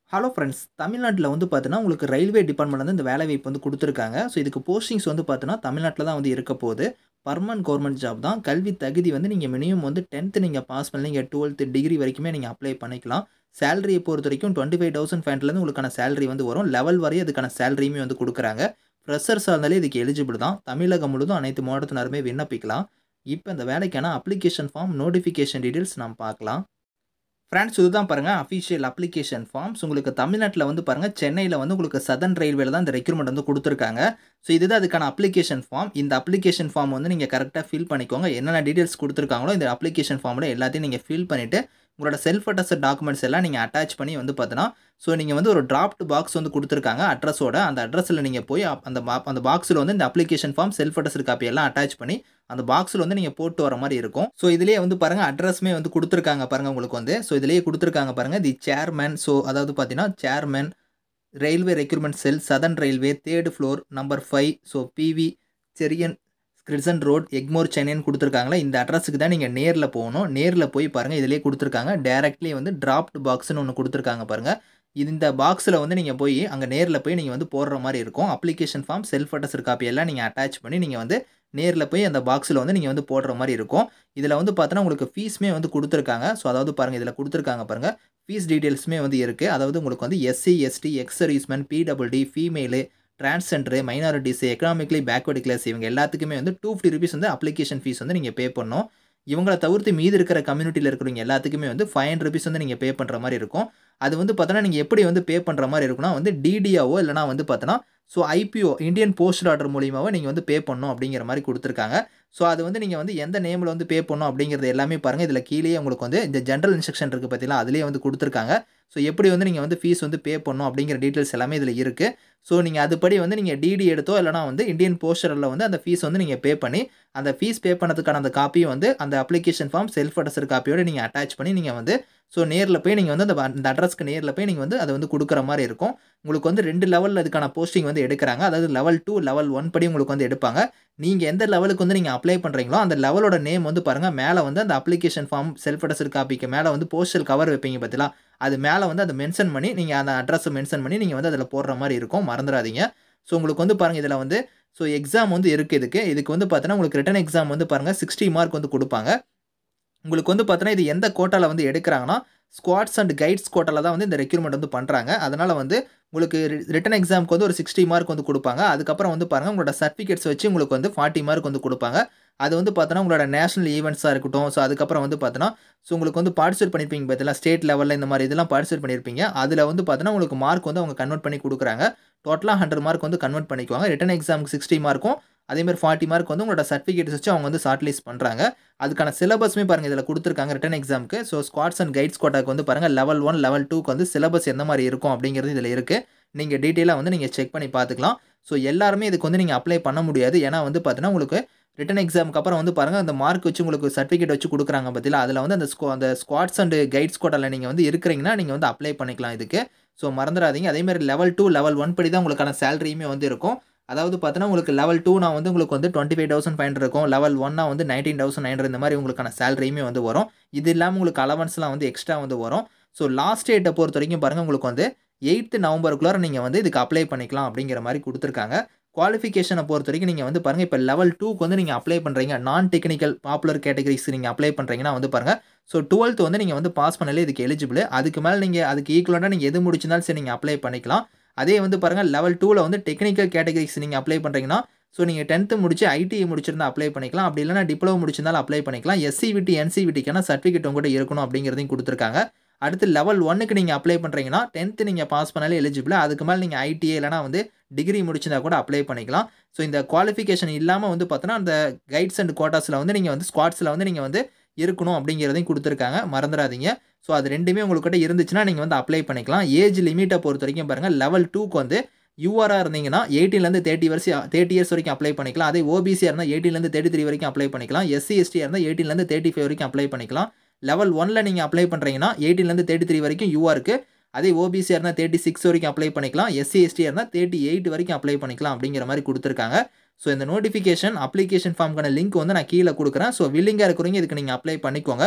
hello friends தமிழ்நாட்டில் வந்து பார்த்தீங்கன்னா உங்களுக்கு ரயில்வே டிபார்ட்மெண்ட் வந்து இந்த வேலை வாய்ப்பு வந்து கொடுத்துருக்காங்க ஸோ இதுக்கு போஸ்டிங்ஸ் வந்து பார்த்தீங்கன்னா தமிழ்நாட்டில் தான் வந்து இருக்க போகுது பர்மனன்ட் கவர்மெண்ட் ஜாப் தான் கல்வி தகுதி வந்து நீங்கள் மினிமம் வந்து டென்த்து நீங்கள் பாஸ் பண்ணி நீங்கள் டுவெல்த்து டிகிரி வரைக்குமே நீங்கள் அப்ளை பண்ணிக்கலாம் சேலரியை பொறுத்த வரைக்கும் டுவெண்ட்டி ஃபைவ் தௌசண்ட் ஃபைவ்லேருந்து உங்களுக்கான சேலரி வந்து வரும் லெவல் வரையும் அதுக்கான சேலரியுமே வந்து கொடுக்குறாங்க ஃப்ரெஷர்ஸாக இருந்தாலே இதுக்கு எலிஜிபிள் தான் தமிழகம் முழுதும் அனைத்து மாவட்டத்தினருமே விண்ணப்பிக்கலாம் இப்போ இந்த வேலைக்கான அப்ளிகேஷன் ஃபார்ம் நோட்டிஃபிகேஷன் டீட்டெயில்ஸ் நம்ம பார்க்கலாம் ஃப்ரெண்ட்ஸ் இதுதான் பாருங்கள் அஃபிஷியல் அப்ளிகேஷன் ஃபார்ம்ஸ் உங்களுக்கு தமிழ்நாட்டில் வந்து பாருங்கள் சென்னையில் வந்து உங்களுக்கு சதன் ரயில்வேல தான் இந்த ரெக்ரூட்மெண்ட் வந்து கொடுத்துருக்காங்க ஸோ இதுதான் அதுக்கான அப்ளிகேஷன் ஃபார்ம் இந்த அப்ளிகேஷன் ஃபார்ம் வந்து நீங்கள் கரெக்டாக ஃபில் பண்ணிக்கோங்க என்னென்ன டீட்டெயில்ஸ் கொடுத்துருக்காங்களோ இந்த அப்ளிகேஷன் ஃபார்மில் எல்லாத்தையும் நீங்கள் ஃபில் பண்ணிவிட்டு உங்களோட செல்ஃப் அட்டஸ்ட் டாக்குமெண்ட்ஸ் எல்லாம் நீங்கள் அட்டாச் பண்ணி வந்து பார்த்தீங்கன்னா ஸோ நீங்கள் வந்து ஒரு டிராப்ட் பாக்ஸ் வந்து கொடுத்துருக்காங்க அட்ரஸோட அந்த அட்ரஸில் நீங்கள் போய் அப்- அந்த பா அந்த பாக்ஸில் வந்து இந்த application form self attest copy எல்லாம் அட்டாச் பண்ணி அந்த பாக்ஸில் வந்து நீங்கள் போட்டு வர மாதிரி இருக்கும் ஸோ இதுலேயே வந்து பாருங்கள் அட்ரஸுமே வந்து கொடுத்துருக்காங்க பாருங்கள் உங்களுக்கு வந்து ஸோ இதுலேயே கொடுத்துருக்காங்க பாருங்கள் தி சேர்மேன் ஸோ அதாவது பார்த்தீங்கன்னா chairman railway recruitment cell southern railway third floor number five so PV Cherian crescent road Egmore சென்னைன்னு கொடுத்துருக்காங்களா இந்த அட்ரஸுக்கு தான் நீங்கள் நேரில் போகணும் நேரில் போய் பாருங்கள் இதிலே கொடுத்துருக்காங்க டேரக்ட்லி வந்து டிராப்ட் பாக்ஸ்னு ஒன்று கொடுத்துருக்காங்க பாருங்கள் இது இந்த பாக்ஸில் வந்து நீங்கள் போய் அங்கே நேரில் போய் நீங்கள் வந்து போடுற மாதிரி இருக்கும் application form self attest copy எல்லாம் நீங்கள் அட்டாச் பண்ணி நீங்கள் வந்து நேரில் போய் அந்த பாக்ஸில் வந்து நீங்கள் வந்து போடுற மாதிரி இருக்கும் இதில் வந்து பார்த்தோன்னா உங்களுக்கு ஃபீஸுமே வந்து கொடுத்துருக்காங்க ஸோ அதாவது பாருங்கள் இதில் கொடுத்துருக்காங்க பாருங்கள் ஃபீஸ் டீட்டெயில்ஸுமே வந்து இருக்குது அதாவது உங்களுக்கு வந்து SC ST ex serviceman PWD female transgender minorities economically backward class இவங்க எல்லாத்துக்குமே வந்து டூ ஃபிஃப்டி ருபீஸ் வந்து அப்ளிகேஷன் ஃபீஸ் வந்து நீங்கள் பே பண்ணணும் இவங்களை தவிர்த்து மீதி இருக்கிற கம்யூனிட்டியில் இருக்கிறவங்க எல்லாத்துக்குமே வந்து ஃபைவ் ஹண்ட்ரட் ருபீஸ் வந்து நீங்கள் பே பண்ணுற மாதிரி இருக்கும் அது வந்து பார்த்தோன்னா நீங்கள் எப்படி வந்து பே பண்ணுற மாதிரி இருக்குன்னா வந்து டிடியாவோ இல்லைனா வந்து பார்த்தோன்னா so IPO Indian postal order மூலியமாகவே நீங்கள் வந்து பே பண்ணணும் அப்படிங்கிற மாதிரி கொடுத்துருக்காங்க ஸோ அது வந்து நீங்கள் வந்து எந்த நேமில் வந்து பே பண்ணணும் அப்படிங்கிறது எல்லாமே பாருங்கள் இதில் கீழேயே உங்களுக்கு வந்து இந்த ஜென்ரல் இன்ஸ்ட்ரக்ஷன் இருக்குது பார்த்தீங்களா அதுலேயே வந்து கொடுத்துருக்காங்க ஸோ எப்படி வந்து நீங்கள் வந்து ஃபீஸ் வந்து பே பண்ணணும் அப்படிங்கிற டீட்டெயில்ஸ் எல்லாமே இதில் இருக்குது ஸோ நீங்கள் அதுபடி வந்து நீங்கள் டிடி எடுத்தோ இல்லைனா வந்து இந்தியன் போஸ்டரில் வந்து அந்த ஃபீஸ் வந்து நீங்கள் பே பண்ணி அந்த ஃபீஸ் பே பண்ணதுக்கான அந்த காப்பியும் வந்து அந்த அப்ளிகேஷன் ஃபார்ம் செல்ஃப் அட்ரஸர் காப்பியோட நீங்கள் அட்டாச் பண்ணி நீங்கள் வந்து ஸோ நேரில் போய் நீங்கள் வந்து அந்த அந்த அட்ரஸ்க்கு நேரில் போய் நீங்கள் வந்து அதை வந்து கொடுக்குற மாதிரி இருக்கும் உங்களுக்கு வந்து ரெண்டு லெவலில் அதுக்கான போஸ்டிங் வந்து எடுக்கிறாங்க அதாவது லெவல் டூ லெவல் ஒன் படி உங்களுக்கு வந்து எடுப்பாங்க நீங்கள் எந்த லெவலுக்கு வந்து நீங்கள் அப்ளை பண்ணுறீங்களோ அந்த லெவலோட நேம் வந்து பாருங்கள் மேலே வந்து அந்த அப்ளிகேஷன் ஃபார்ம் செல்ஃப் அட்ரஸர் காப்பிக்கு மேலே வந்து போஸ்டல் கவர் வைப்பீங்க பார்த்தீங்களா அது மேலே வந்து அதை மென்ஷன் பண்ணி நீங்கள் அந்த அட்ரஸை மென்ஷன் பண்ணி நீங்கள் வந்து அதில் போடுற மாதிரி இருக்கும் மறந்துடாதீங்க ஸோ உங்களுக்கு வந்து பாருங்கள் இதில் வந்து ஸோ எக்ஸாம் வந்து இருக்குது இதுக்கு இதுக்கு வந்து பார்த்தீங்கன்னா உங்களுக்கு ரிட்டன் எக்ஸாம் வந்து பாருங்கள் சிக்ஸ்டி மார்க் வந்து கொடுப்பாங்க உங்களுக்கு வந்து பார்த்தீங்கன்னா இது எந்த கோட்டாவில் வந்து எடுக்கிறாங்கன்னா ஸ்குவாட்ஸ் அண்ட் கைட்ஸ் கோட்டாவில் தான் வந்து இந்த ரெக்யூர்மெண்ட் வந்து பண்ணுறாங்க அதனால் வந்து உங்களுக்கு ரிட்டன் எக்ஸாமுக்கு வந்து ஒரு சிக்ஸ்டி மார்க் வந்து கொடுப்பாங்க அதுக்கப்புறம் வந்து பாருங்கள் உங்களோட சர்டிஃபிகேட்ஸ் வச்சு உங்களுக்கு வந்து ஃபார்ட்டி மார்க் வந்து கொடுப்பாங்க அது வந்து பார்த்தோன்னா உங்களோட நேஷனல் ஈவெண்ட்ஸாக இருக்கட்டும் ஸோ அதுக்கப்புறம் வந்து பார்த்தோன்னா ஸோ உங்களுக்கு வந்து பார்ட்டிசிபேட் பண்ணியிருப்பீங்க பார்த்தீங்களா ஸ்டேட் லெவலில் இந்த மாதிரி இதெல்லாம் பார்ட்டிசிபேட் பண்ணியிருப்பீங்க அதில் வந்து பார்த்தோன்னா உங்களுக்கு மார்க் வந்து அவங்க கன்வெர்ட் பண்ணி கொடுக்குறாங்க டோட்டலாக ஹண்ட்ரட் மார்க் வந்து கன்வெர்ட் பண்ணிக்குவாங்க ரிட்டன் எக்ஸாமுக்கு சிக்ஸ்டி மார்க்கும் அதேமாதிரி ஃபார்ட்டி மார்க் வந்து உங்களோட சர்டிஃபிகேட்ஸ் வச்சு அவங்க வந்து ஷார்ட் லிஸ்ட் பண்ணுறாங்க அதுக்கான சிலபஸ்மே பாருங்கள் இதில் கொடுத்துருக்காங்க ரிட்டன் எக்ஸாமுக்கு ஸோ ஸ்குவாட்ஸ் அண்ட் கைட்ஸ் கோட்டாக்கு வந்து பாருங்கள் லெவல் ஒன் லெவல் டூக்கு வந்து சிலபஸ் எந்த மாதிரி இருக்கும் அப்படிங்கிறது இதில் இருக்குது நீங்கள் டீட்டெயிலாக வந்து நீங்கள் செக் பண்ணி பார்த்துக்கலாம் ஸோ எல்லாருமே இதுக்கு வந்து நீங்கள் அப்ளை பண்ண முடியாது ஏன்னா வந்து பார்த்தீங்கன்னா உங்களுக்கு ரிட்டன் எக்ஸாமுக்கு அப்புறம் வந்து பாருங்கள் அந்த மார்க் வச்சு உங்களுக்கு சர்டிஃபிகேட் வச்சு கொடுக்குறாங்க பற்றில அதில் வந்து அந்த ஸ்கோ அந்த ஸ்குவாட்ஸ் அண்ட் கைட்ஸ் கோட்டாவில் நீங்கள் வந்து இருக்கிறீங்கன்னா நீங்கள் வந்து அப்ளை பண்ணிக்கலாம் இதுக்கு ஸோ மறந்துடாதீங்க அதேமாதிரி லெவல் டூ லெவல் ஒன் படி தான் உங்களுக்கான சேலரியுமே வந்து இருக்கும் அதாவது பார்த்தீங்கன்னா உங்களுக்கு லெவல் டூ நான் வந்து உங்களுக்கு வந்து டுவெண்ட்டி ஃபைவ் தௌசண்ட் ஃபைவ் இருக்கும் லெவல் ஒன்னா வந்து நைன்டீன் தௌசண்ட் நைன் இந்த மாதிரி உங்களுக்கான சேலரியுமே வந்து வரும் இது இல்லாமல் உங்களுக்கு அலவன்ஸ்லாம் வந்து எக்ஸ்ட்ரா வந்து வரும் ஸோ லாஸ்ட் டேட்டை பொறுத்த வரைக்கும் பாருங்கள் உங்களுக்கு வந்து எயித்து நவம்பருக்குள்ளார நீங்கள் வந்து இதுக்கு அப்ளை பண்ணிக்கலாம் அப்படிங்கிற மாதிரி கொடுத்துருக்காங்க குவாலிஃபிகேஷனை பொறுத்த வரைக்கும் நீங்கள் வந்து பாருங்கள் இப்போ லெவல் டூக்கு வந்து நீங்கள் அப்ளை பண்ணுறீங்க நான் டெக்னிக்கல் பாப்புலர் கேட்டகரிஸ் நீங்கள் அப்ளை பண்ணுறீங்கன்னா வந்து பாருங்கள் ஸோ டுவெல்த் வந்து நீங்கள் வந்து பாஸ் பண்ணலே இதுக்கு எலிஜிபிள் அதுக்கு மேலே நீங்கள் அதுக்கு ஈக்குவலாக நீங்கள் எது முடிச்சிருந்தாலும் சரி நீங்கள் அப்ளை பண்ணிக்கலாம் அதே வந்து பாருங்கள் லெவல் டூவில் வந்து டெக்னிக்கல் கேட்டகரிஸ் நீங்கள் அப்ளை பண்ணுறீங்கன்னா ஸோ நீங்கள் டென்த்து முடிச்சு ஐடிஐ முடிச்சிருந்தா அப்ளை பண்ணிக்கலாம் அப்படி இல்லைனா டிப்ளமோ முடிச்சிருந்தாலும் அப்ளை பண்ணிக்கலாம் எஸ்சிவிடி என்சிவிடிக்கான சர்டிஃபிகேட் உங்கள்கிட்ட இருக்கணும் அப்படிங்கிறதையும் கொடுத்துருக்காங்க அடுத்து லெவல் ஒன்னுக்கு நீங்கள் அப்ளை பண்ணுறீங்கன்னா டென்த்து நீங்கள் பாஸ் பண்ணாலே எலிஜிபிள் அதுக்கு மேலே நீங்கள் ஐடிஐ இல்லைனா வந்து டிகிரி முடிச்சிருந்தா கூட அப்ளை பண்ணிக்கலாம் ஸோ இந்த குவாலிஃபிகேஷன் இல்லாமல் வந்து பார்த்தோன்னா அந்த கைட்ஸ் அண்ட் கோட்டாஸில் வந்து நீங்கள் வந்து ஸ்குவாட்ஸில் வந்து நீங்கள் வந்து இருக்கணும் அப்படிங்கிறதையும் கொடுத்துருக்காங்க மறந்துடாதீங்க ஸோ அது ரெண்டுமே உங்கள்கிட்ட இருந்துச்சுன்னா நீங்கள் வந்து அப்ளை பண்ணிக்கலாம் ஏஜ் லிமிட்டை பொறுத்த வரைக்கும் பாருங்கள் லெவல் டூக்கு வந்து யூஆராக இருந்தீங்கன்னா எயிட்டீன்லேருந்து தேர்ட்டி வருஷம் தேர்ட்டி இயர்ஸ் வரைக்கும் அப்ளை பண்ணிக்கலாம் அதே ஓபிசியாக இருந்தால் எயிட்டீன்லேருந்து தேர்ட்டி த்ரீ வரைக்கும் அப்ளை பண்ணிக்கலாம் எஸ்சி எஸ்டியாக இருந்தால் எயிட்டீன்லேருந்து தேர்ட்டி ஃபைவ் வரைக்கும் அப்ளை பண்ணிக்கலாம் லெவல் ஒனில் நீங்கள் அப்ளை பண்ணுறீங்கன்னா எயிட்டீன்லேருந்து தேர்ட்டி த்ரீ வரைக்கும் யூஆ இருக்குது அதே ஓபிசியாக இருந்தால் தேர்ட்டி சிக்ஸ் வரைக்கும் அப்ளை பண்ணிக்கலாம் எஸ்சி எஸ்டியாக இருந்தால் தேர்ட்டி எயிட் வரைக்கும் அப்ளை பண்ணிக்கலாம் அப்படிங்கிற மாதிரி கொடுத்துருக்காங்க ஸோ இந்த நோட்டிஃபிகேஷன் அப்ளிகேஷன் ஃபார்முக்கான லிங்க் வந்து நான் கீழே கொடுக்குறேன் ஸோ வில்லிங்காக இருக்கிறவங்க இதுக்கு நீங்கள் அப்ளை பண்ணிக்கோங்க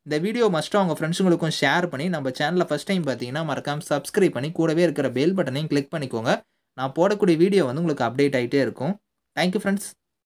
இந்த வீடியோ மஸ்ட்டாக உங்கள் ஃப்ரெண்ட்ஸுங்களுக்கும் ஷேர் பண்ணி நம்ம சேனலில் ஃபஸ்ட் டைம் பார்த்தீங்கன்னா மறக்காமல் சப்ஸ்கிரைப் பண்ணி கூடவே இருக்கிற பெல் பட்டனையும் கிளிக் பண்ணிக்கோங்க நான் போடக்கூடிய வீடியோ வந்து உங்களுக்கு அப்டேட் ஆகிட்டே இருக்கும் தேங்க்யூ ஃப்ரெண்ட்ஸ்